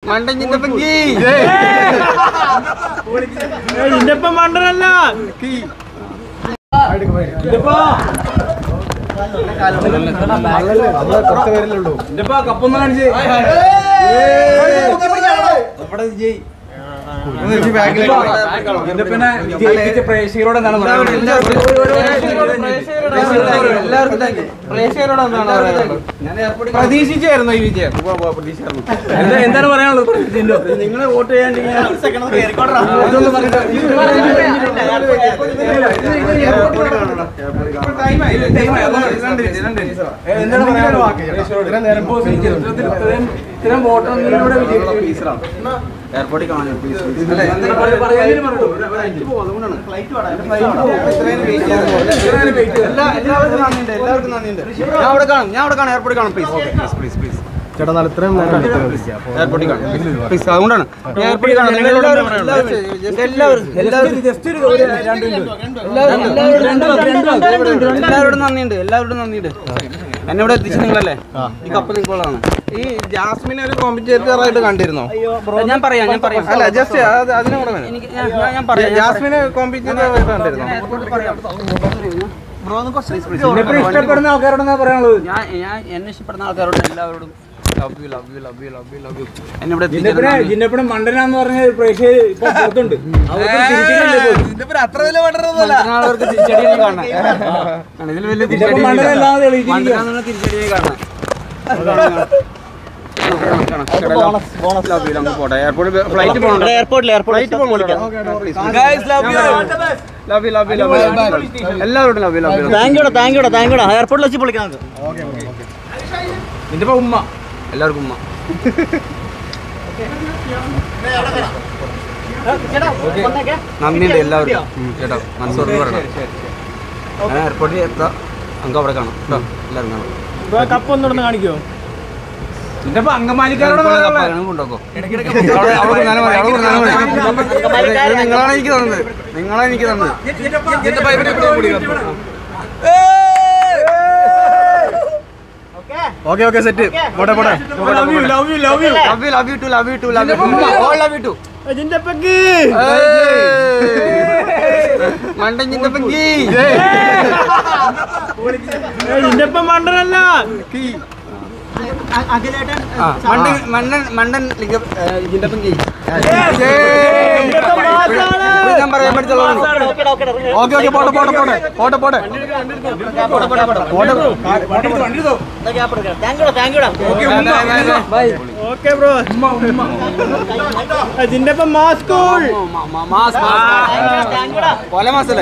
മണ്ടൻ ചിന്തപ്പങ്കി ഇതിന്റെ മണ്ടനല്ല കപ്പൊന്നും കാണിച്ച് ഇതിന്റെ പിന്നെ വിജയിപ്പിച്ച പ്രേക്ഷകരോട് എന്താണ് പറയാനുള്ളത് എല്ലാവർക്കും താങ്ക് യു പ്രേക്ഷകരോട് എന്താണ് പറയാനുള്ളത് പ്രതീക്ഷിച്ചായിരുന്നു ഈ വിജയം എന്താ എന്താണ് പറയാനുള്ളത് ജിൻഡോ നിങ്ങൾ വോട്ട് ചെയ്യാണ്ടെങ്കിൽ ഇതൊന്നും പറഞ്ഞിട്ട് എന്താണ് പറയാനുള്ളത് ഇത്തരം വോട്ടൊന്നിലൂടെ വിജയിപ്പിച്ചു എയർപോർട്ടിൽ കാണാൻ എല്ലാവർക്കും നന്ദിയുണ്ട് എല്ലാവർക്കും നന്ദിയുണ്ട് ഞാൻ അവിടെ കാണും ഞാൻ അവിടെ കാണും എയർപോർട്ടിൽ കാണും പ്ലീസ് പ്ലീസ് പ്ലീസ് പ്ലീസ് ചേട്ടാ നാളെ ഇത്രയും നേരം എയർപോർട്ടിൽ കാണും പ്ലീസ് അതുകൊണ്ടാണ് എയർപോർട്ടിൽ കാണും നിങ്ങൾ എല്ലാവരും എല്ലാവരും എല്ലാവരും ജസ്റ്റ് ഒരു രണ്ട് എല്ലാവരോടും നന്ദിയുണ്ട് എല്ലാവരോടും നന്ദിയുണ്ട് എന്നെ ഇവിടെ എത്തിച്ച് നിങ്ങളല്ലേ ഈ കപ്പ് നിങ്ങളാണ് ഈ ജാസ്മിനെ ഒരു കോമ്പറ്റേറ്റർ ആയിട്ട് കണ്ടിരുന്നോ ഞാൻ പറയാം ഞാൻ പറയാം അല്ല ജസ്റ്റ് അതിനെ കൂടെ വേണം. ഞാൻ പറയാം ജാസ്മിനെ കോമ്പറ്റേറ്റർ ആയിട്ട് കണ്ടിരുന്നോ ജിന്നെപ്പിനെ ഇഷ്ടപ്പെടുന്ന ആൾക്കാരോട് എന്താ പറയാനുള്ളത് ഞാൻ ഞാൻ എന്നെ ഇഷ്ടപ്പെടുന്ന ആൾക്കാരോട് എല്ലാവരോടും love you love you love you love you love you എന്നെ ഇവിടെ ജിന്നെപ്പിനെ എത്തിച്ചതിന് ജിന്നെപ്പിനെ മണ്ടനാന്ന് പറഞ്ഞ പ്രേക്ഷകർ ഇപ്പൊ പുറത്തുണ്ട് അവർക്ക് തിരിച്ചടിയില്ല ഇപ്പൊ. മറ്റന്നാളവർക്ക് തിരിച്ചടി എനിക്ക് കാണണം ആണ്, ഇതിൽ വലിയ തിരിച്ചടി ഇതിപ്പോ മണ്ടനല്ലാതെ തെളിയിച്ചിരിക്കുകയാണ്. മണ്ടനാന്നുള്ള തിരിച്ചടി എനിക്ക് കാണണം ഫ്ലൈറ്റ് പോകണം എയർപോർട്ടിൽ ഫ്ലൈറ്റ് പോകണം love you love you love you എല്ലാവരോടും love you love you thank യൂടാ താങ്ക് യൂടാ താങ്ക് യൂടാ എയർപോർട്ടിൽ വെച്ച് പൊളിക്കാം നമുക്ക് നിന്റെ ഇപ്പൊ ഉമ്മ എല്ലാവർക്കും ഉമ്മ നന്ദിയുണ്ട് എല്ലാവർക്കും ഉം, കേട്ടോ മനസ്സോട് പറയണം ഞാൻ എയർപോർട്ടിൽ എത്താം നമുക്ക് അവിടെ കാണാം കേട്ടോ എല്ലാവരും കാണാം കപ്പ് ഒന്നുകൂടെ കാണിക്കോ നിന്റെ ഇപ്പൊ അങ്കമാലിക്കാരോട് ഇപ്പോഴുള്ള കപ്പലാണ് കൊണ്ടുപോക്കോ. അവിടെ- അവിടെ കൊടുത്താലും മതി, അവിടെ കൊടുത്താലും മതി. ഇത് നിങ്ങളാണ് എനിക്ക് തന്നത് നിങ്ങളാണ് എനിക്ക് തന്നത് ഓക്കെ ഓക്കെ സെറ്റ് പോട്ടെ പോട്ടെ love you love you love you love you love you too love you too love you all love you too മണ്ടൻ ചിന്തപ്പങ്കി ഇതിന്റെ മണ്ടനല്ല ആ, മണ്ടൻ മണ്ടൻ മണ്ടൻ ലിംഗ- ഏ, ചിന്തപ്പങ്കി ഞാൻ പറയാൻ പഠിച്ചോളാം ഓക്കെ ഓക്കെ പോട്ടെ പോട്ടെ പോട്ടെ പോട്ടെ പോട്ടെ താങ്ക് യൂടാ താങ്ക് യൂടാ ഓക്കെ ബ്രോ ഇതിന്റെ ഇപ്പൊ മാസ്കൂൾ മാസ് കൊല മാസല്ലേ